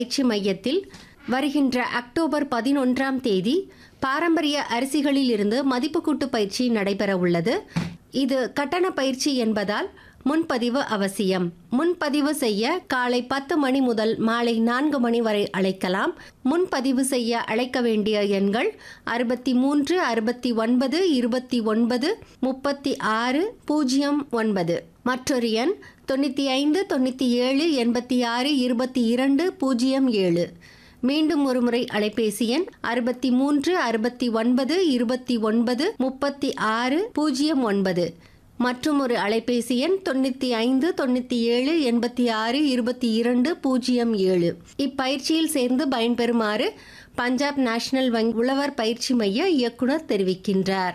பயிற்சி மையத்தில் வருகின்ற அக்டோபர் பதினொன்றாம் தேதி பாரம்பரிய அரிசிகளில் இருந்து மதிப்புக்கூட்டு பயிற்சி நடைபெற உள்ளது இது கட்டண பயிற்சி என்பதால் முன்பதிவு அவசியம் முன்பதிவு செய்ய காலை பத்து மணி முதல் மாலை நான்கு மணி வரை அழைக்கலாம் முன்பதிவு செய்ய அழைக்க வேண்டிய எண்கள் அறுபத்தி மூன்று அறுபத்தி ஒன்பது இருபத்தி ஒன்பது முப்பத்தி ஆறு பூஜ்ஜியம் ஒன்பது மற்றொரு எண் தொண்ணூற்றி ஐந்து தொண்ணூற்றி ஏழு எண்பத்தி ஆறு இருபத்தி இரண்டு பூஜ்ஜியம் ஏழு மீண்டும் ஒருமுறை அலைபேசி எண் அறுபத்தி மூன்று அறுபத்தி ஒன்பது இருபத்தி ஒன்பது முப்பத்தி ஆறு பூஜ்ஜியம் ஒன்பது மற்றும் ஒரு அலைபேசி எண் தொண்ணூற்றி ஐந்து தொண்ணூற்றி ஏழு எண்பத்தி ஆறு இருபத்தி இரண்டு பூஜ்ஜியம் ஏழு இப்பயிற்சியில் சேர்ந்து பயன்பெறுமாறு பஞ்சாப் நேஷனல் வங்கி உழவர் பயிற்சி மைய இயக்குனர் தெரிவிக்கின்றார்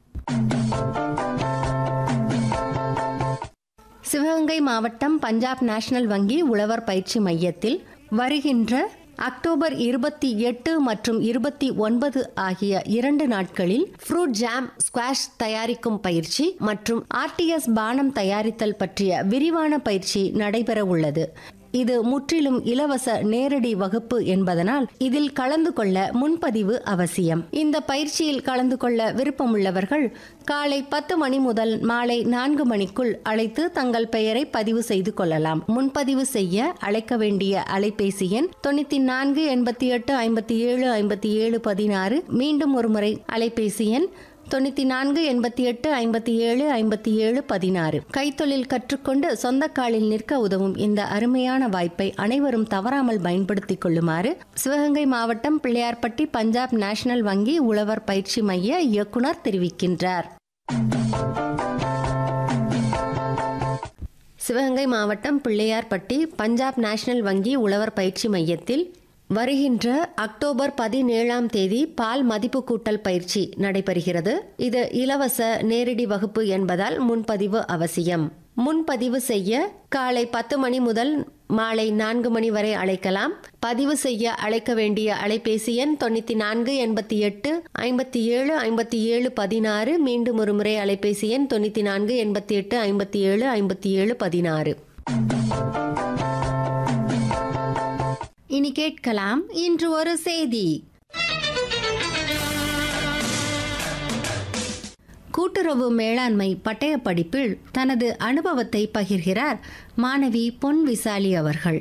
சிவகங்கை மாவட்டம் பஞ்சாப் நேஷனல் வங்கி உழவர் பயிற்சி மையத்தில் வருகின்ற அக்டோபர் இருபத்தி எட்டு மற்றும் இருபத்தி ஒன்பது ஆகிய இரண்டு நாட்களில் ஃப்ரூட் ஜாம் ஸ்குவாஷ் தயாரிக்கும் பயிற்சி மற்றும் ஆர்டிஎஸ் பானம் தயாரித்தல் பற்றிய விரிவான பயிற்சி நடைபெற உள்ளது இது முற்றிலும் இலவச நேரடி வகுப்பு என்பதனால் இதில் கலந்து கொள்ள முன்பதிவு அவசியம் இந்த பயிற்சியில் கலந்து கொள்ள விருப்பமுள்ளவர்கள் காலை பத்து மணி முதல் மாலை நான்கு மணிக்குள் அழைத்து தங்கள் பெயரை பதிவு செய்து கொள்ளலாம் முன்பதிவு செய்ய அழைக்க வேண்டிய அலைபேசி எண் தொண்ணூத்தி நான்கு எண்பத்தி எட்டு ஐம்பத்தி ஏழு ஐம்பத்தி ஏழு பதினாறு மீண்டும் ஒருமுறை அலைபேசி எண் தொண்ணூற்றி நான்கு எண்பத்தி எட்டு ஐம்பத்தி ஏழு ஐம்பத்தி ஏழு பதினாறு கைத்தொழில் கற்றுக்கொண்டு சொந்த காலில் நிற்க உதவும் இந்த அருமையான வாய்ப்பை அனைவரும் தவறாமல் பயன்படுத்திக் கொள்ளுமாறு சிவகங்கை மாவட்டம் பிள்ளையார்பட்டி பஞ்சாப் நேஷனல் வங்கி உழவர் பயிற்சி மைய இயக்குனர் தெரிவிக்கின்றார் சிவகங்கை மாவட்டம் பிள்ளையார்பட்டி பஞ்சாப் நேஷனல் வங்கி உழவர் பயிற்சி மையத்தில் வருகின்ற அக்டோபர் பதினேழாம் தேதி பால் மதிப்பு கூட்டல் பயிற்சி நடைபெறுகிறது இது இலவச நேரடி வகுப்பு என்பதால் முன்பதிவு அவசியம் முன்பதிவு செய்ய காலை பத்து மணி முதல் மாலை நான்கு மணி வரை அழைக்கலாம் பதிவு செய்ய அழைக்க வேண்டிய அலைபேசி எண் தொண்ணூற்றி நான்கு எண்பத்தி எட்டு ஐம்பத்தி ஏழு ஐம்பத்தி ஏழு பதினாறு மீண்டும் ஒரு முறை அலைபேசி எண் தொண்ணூற்றி நான்கு எண்பத்தி எட்டு ஐம்பத்தி ஏழு ஐம்பத்தி ஏழு பதினாறு இனி கேட்கலாம் இன்று ஒரு செய்தி கூட்டுறவு மேலாண்மை பட்டய படிப்பில் தனது அனுபவத்தை பகிர்கிறார் மாணவி பொன் விசாலி அவர்கள்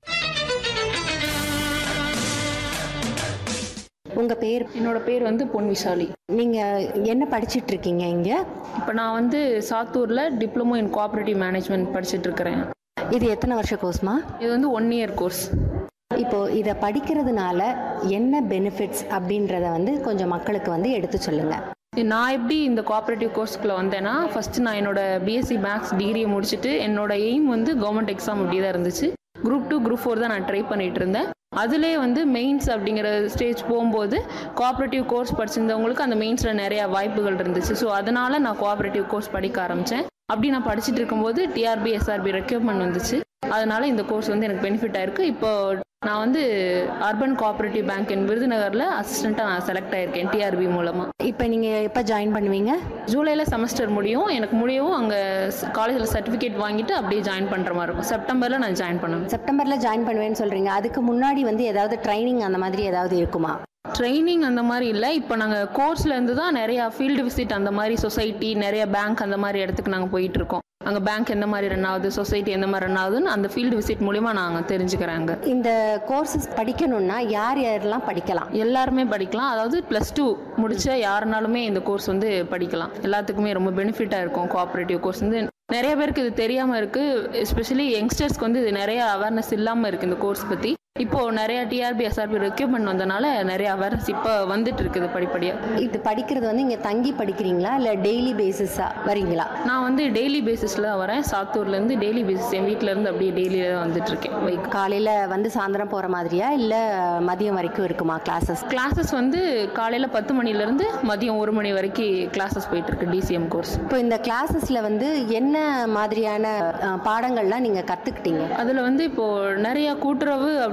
உங்க பேர் என்னோட பேர் வந்து பொன் விஷாலி நீங்க என்ன படிச்சிட்டு இருக்கீங்க இங்க இப்போ நான் வந்து சாத்தூரில் டிப்ளமோ இன் கோஆப்ரேட்டிவ் மேனேஜ்மெண்ட் படிச்சுட்டு இருக்கிறேன் இது எத்தனை வருஷ கோர்ஸ்மா இது வந்து ஒன் இயர் கோர்ஸ் இப்போ இதை படிக்கிறதுனால என்ன பெனிஃபிட்ஸ் அப்படின்றத வந்து கொஞ்சம் மக்களுக்கு வந்து எடுத்து சொல்லுங்க நான் எப்படி இந்த கோஆப்ரேட்டிவ் கோர்ஸ்க்குள்ளே வந்தேன்னா ஃபஸ்ட்டு நான் என்னோட பிஎஸ்சி மேக்ஸ் டிகிரியை முடிச்சுட்டு என்னோட எய்ம் வந்து கவர்மெண்ட் எக்ஸாம் அப்படி தான் இருந்துச்சு குரூப் டூ குரூப் ஃபோர் தான் நான் ட்ரை பண்ணிட்டு இருந்தேன் அதிலே வந்து மெயின்ஸ் அப்படிங்கிற ஸ்டேஜ் போகும்போது கோஆப்ரேட்டிவ் கோர்ஸ் படிச்சிருந்தவங்களுக்கு அந்த மெயின்ஸில் நிறைய வாய்ப்புகள் இருந்துச்சு ஸோ அதனால நான் கோஆப்ரேட்டிவ் கோர்ஸ் படிக்க ஆரம்பித்தேன் அப்படி நான் படிச்சுட்டு இருக்கும்போது டிஆர்பி எஸ்ஆர்பி ரெக்யூப்மெண்ட் வந்துச்சு அதனால இந்த கோர்ஸ் வந்து எனக்கு பெனிஃபிட் ஆயிருக்கு இப்போ நான் வந்து அர்பன் கோஆப்ரேட்டிவ் பேங்க் இன் விருதுநகரில் அசிஸ்டண்ட்டாக நான் செலக்ட் ஆயிருக்கேன் டிஆர்பி மூலமாக இப்போ நீங்க எப்போ ஜாயின் பண்ணுவீங்க ஜூலையில் செமஸ்டர் முடியும் எனக்கு முடியவும் அங்கே காலேஜில் சர்டிஃபிகேட் வாங்கிட்டு அப்படியே ஜாயின் பண்ணுற மாதிரி இருக்கும் செப்டம்பரில் நான் ஜாயின் பண்ணுவேன் செப்டம்பர்ல ஜாயின் பண்ணுவேன்னு சொல்றீங்க அதுக்கு முன்னாடி வந்து ஏதாவது ட்ரைனிங் அந்த மாதிரி ஏதாவது இருக்குமா ட்ரைனிங் அந்த மாதிரி இல்லை இப்போ நாங்கள் கோர்ஸ்ல இருந்து தான் நிறையா ஃபீல்டு விசிட் அந்த மாதிரி சொசைட்டி நிறைய பேங்க் அந்த மாதிரி இடத்துக்கு நாங்கள் போயிட்டு இருக்கோம் அங்கே பேங்க் எந்த மாதிரி ரன் ஆகுது சொசைட்டி எந்த மாதிரி ரன் ஆகுதுன்னு அந்த ஃபீல்டு விசிட் மூலிமா நாங்கள் தெரிஞ்சுக்கிறாங்க இந்த கோர்சஸ் படிக்கணும்னா யார் யாரெல்லாம் படிக்கலாம் எல்லாருமே படிக்கலாம் அதாவது ப்ளஸ் டூ முடிச்ச யாருனாலுமே இந்த கோர்ஸ் வந்து படிக்கலாம் எல்லாத்துக்குமே ரொம்ப பெனிஃபிட்டாக இருக்கும் கோஆப்ரேட்டிவ் கோர்ஸ் வந்து நிறைய பேருக்கு இது தெரியாமல் இருக்குது எஸ்பெஷலி யங்ஸ்டர்ஸ்க்கு வந்து இது நிறைய அவேர்னஸ் இல்லாமல் இருக்குது இந்த கோர்ஸ் பற்றி இப்போ நிறைய டிஆர்பி எஸ்ஆர்பி ரெக்யூப்மெண்ட் வந்தனால நிறைய அவேர்னஸ் இப்போ வந்துட்டு இருக்குது படிப்படியாக இது படிக்கிறது வந்து இங்க தங்கி படிக்கிறீங்களா இல்ல டெய்லி பேசிஸா வரீங்களா நான் வந்து டெய்லி பேசிஸில் வரேன் சாத்தூர்லேருந்து டெய்லி பேசிஸ் என் வீட்டிலேருந்து அப்படியே டெய்லியில் வந்துட்டு இருக்கேன் பைக் காலையில வந்து சாயந்தரம் போற மாதிரியா இல்ல மதியம் வரைக்கும் இருக்குமா கிளாஸஸ் கிளாஸஸ் வந்து காலையில் பத்து மணிலேருந்து மதியம் ஒரு மணி வரைக்கும் கிளாஸஸ் போயிட்டு இருக்கு டிசிஎம் கோர்ஸ் இப்போ இந்த கிளாஸஸ்ல வந்து என்ன மாதிரியான அஹ், பாடங்கள்லாம் நீங்க கத்துக்கிட்டீங்க அதில் வந்து இப்போ நிறைய கூட்டுறவு அப்படி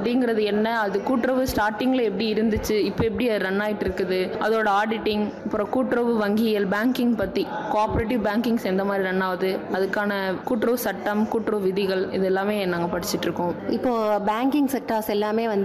அப்படிங்கிறது என்ன அது கூட்டுறவு ஸ்டார்டிங்கில் எப்படி இருந்துச்சு இப்போ எப்படி ரன் ஆயிட்டு இருக்குது அதோட ஆடிட்டிங் அப்புறம் கூட்டுறவு வங்கியல் பேங்கிங் பற்றி கோஆப்ரேட்டிவ் பேங்கிங்ஸ் எந்த மாதிரி ரன் ஆகுது அதுக்கான கூட்டுறவு சட்டம் கூட்டுறவு விதிகள் இது எல்லாமே நாங்கள் படிச்சுட்டு இருக்கோம் இப்போ பேங்கிங் செக்டார்ஸ் எல்லாமே வந்து